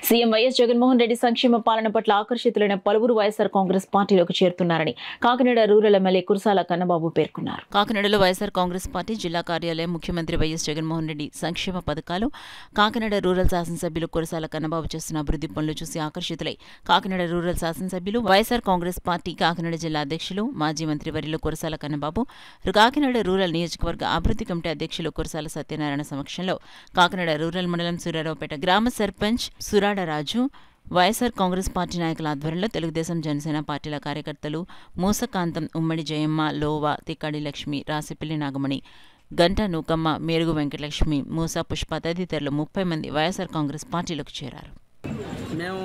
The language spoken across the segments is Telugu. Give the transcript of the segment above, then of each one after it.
సీఎం వైఎస్ జగన్మోహన్ రెడ్డి సంక్షేమ పాలన పట్ల ఆకర్షితులైన పలువురు వైఎస్ఆర్ కాంగ్రెస్ పార్టీలోకి చేరుతున్నారని కాకినాడ రూరల్ ఎమ్మెల్యే కురసాల కన్నబాబు పేర్కొన్నారు కాకినాడలో వైఎస్ఆర్ కాంగ్రెస్ పార్టీ జిల్లా కార్యాలయం ముఖ్యమంత్రి వైఎస్ జగన్మోహన్ రెడ్డి సంక్షేమ పథకాలు కాకినాడ రూరల్ శాసనసభ్యులు కురసాల కన్నబాబు చేస్తున్న అభివృద్ధి పనులు చూసి ఆకర్షితులై కాకినాడ రూరల్ శాసనసభ్యులు వైఎస్ఆర్ కాంగ్రెస్ పార్టీ కాకినాడ జిల్లా అధ్యక్షులు మాజీ మంత్రి వర్యులు కురసాల కన్నబాబు కాకినాడ రూరల్ నియోజకవర్గ అభివృద్ధి కమిటీ అధ్యక్షులు కురసాల సత్యనారాయణ సమక్షంలో కాకినాడ రూరల్ మండలం సూర్యారావుపేట గ్రామ సర్పంచ్ సురాడరాజు వైఎస్ఆర్ కాంగ్రెస్ పార్టీ నాయకుల ఆధ్వర్యంలో తెలుగుదేశం జనసేన పార్టీల కార్యకర్తలు మూసకాంతం ఉమ్మడి జయమ్మ లోవా తిక్కడి లక్ష్మి రాసిపల్లి నాగమణి గంట నూకమ్మ మేరుగు వెంకటలక్ష్మి మూసా పుష్ప తదితరులు ముప్పై మంది వైఎస్ఆర్ కాంగ్రెస్ పార్టీలోకి చేరారు మేము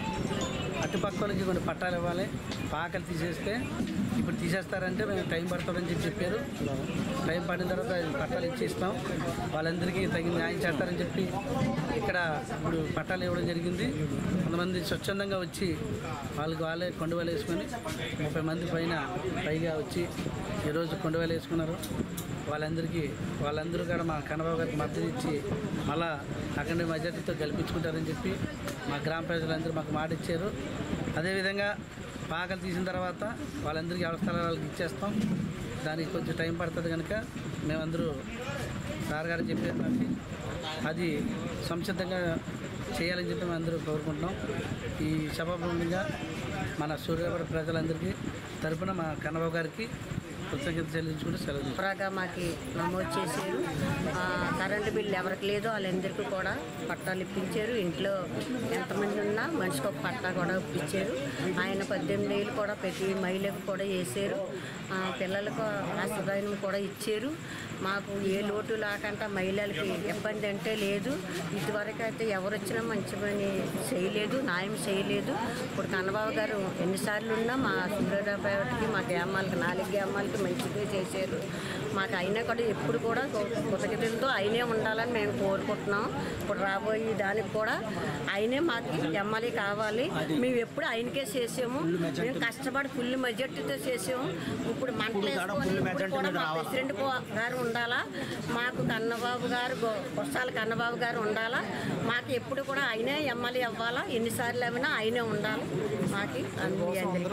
అటుపక్కలకి కొన్ని పట్టాలు ఇవ్వాలి పాకలు తీసేస్తే ఇప్పుడు తీసేస్తారంటే మేము టైం పడుతుందని చెప్పి చెప్పారు టైం పడిన తర్వాత ఈ పట్టాలు ఇచ్చేస్తాం వాళ్ళందరికీ తగిన న్యాయం చేస్తారని చెప్పి ఇక్కడ ఇప్పుడు పట్టాలు ఇవ్వడం జరిగింది కొంతమంది స్వచ్ఛందంగా వచ్చి వాళ్ళకి వాళ్ళే కొండవేలు వేసుకొని ముప్పై మంది పైన పైగా వచ్చి ఈరోజు కొండవేలు వేసుకున్నారు వాళ్ళందరికీ వాళ్ళందరూ కూడా మా కన్నబాబు గారికి మద్దతు ఇచ్చి మళ్ళా అక్కడ మెజార్టీతో గెలిపించుకుంటారని చెప్పి మా గ్రామ ప్రజలందరూ మాకు మాట ఇచ్చారు అదేవిధంగా పాకలు తీసిన తర్వాత వాళ్ళందరికీ ఎవరి స్థలాలు వాళ్ళకి ఇచ్చేస్తాం దానికి కొంచెం టైం పడుతుంది కనుక మేమందరూ సార్ గారు చెప్పారు కాబట్టి అది సంసిద్ధంగా చేయాలని చెప్పి మేము అందరూ కోరుకుంటున్నాం ఈ సభాపూర్ణంగా మన సూర్యాపేట ప్రజలందరికీ తరపున మా కన్నబాబు గారికి కృతజ్ఞత చెల్లించుకుంటూ సెలవు తీసుకుంటున్నాం. త్వరగా మాకు నమోదు చేశారు ఆ, కరెంటు బిల్లు ఎవరికి లేదో వాళ్ళందరికీ కూడా పట్టాలు ఇప్పించారు ఇంట్లో ఎంతమంది ఉన్నా మనిషికి ఒక పట్టా కూడా ఇప్పించారు ఆయన పద్దెనిమిది ఏళ్ళు కూడా ప్రతి మహిళకు కూడా వేసారు ఆ, పిల్లలకు ఆశ్రదాయం కూడా ఇచ్చారు మాకు ఏ లోటు లేకుండా మహిళలకి ఇబ్బంది అంటే లేదు ఇదివరకు అయితే ఎవరు వచ్చినా మంచి పని చేయలేదు న్యాయం చేయలేదు ఇప్పుడు కన్నబాబు గారు ఎన్నిసార్లు ఉన్నా మా సూర్యాపేటకి మా గ్రామాలకి నాలుగు గ్రామాలకి మంచిగా చేశారు మాకు అయినా కూడా ఎప్పుడు కూడా కృతజ్ఞతలతో ఆయనే ఉండాలని మేము కోరుకుంటున్నాం ఇప్పుడు రాబోయే దానికి కూడా ఆయనే మాకు ఎమ్మెల్యే కావాలి మేము ఎప్పుడు ఆయనకే చేసాము మేము కష్టపడి ఫుల్ మెజార్టీతో చేసాము ఇప్పుడు మంటలు వేసుకొని ఇప్పుడు కూడా మా ప్రెసిడెంట్ కో- గారు ఉండాలా మాకు కన్నబాబు గారు గో- కొస్తాల కన్నబాబు గారు ఉండాలా మాకు ఎప్పుడు కూడా ఆయనే ఎమ్మెల్యే అవ్వాలా ఎన్నిసార్లు అవినా ఆయనే ఉండాలి మాకు అందరికీ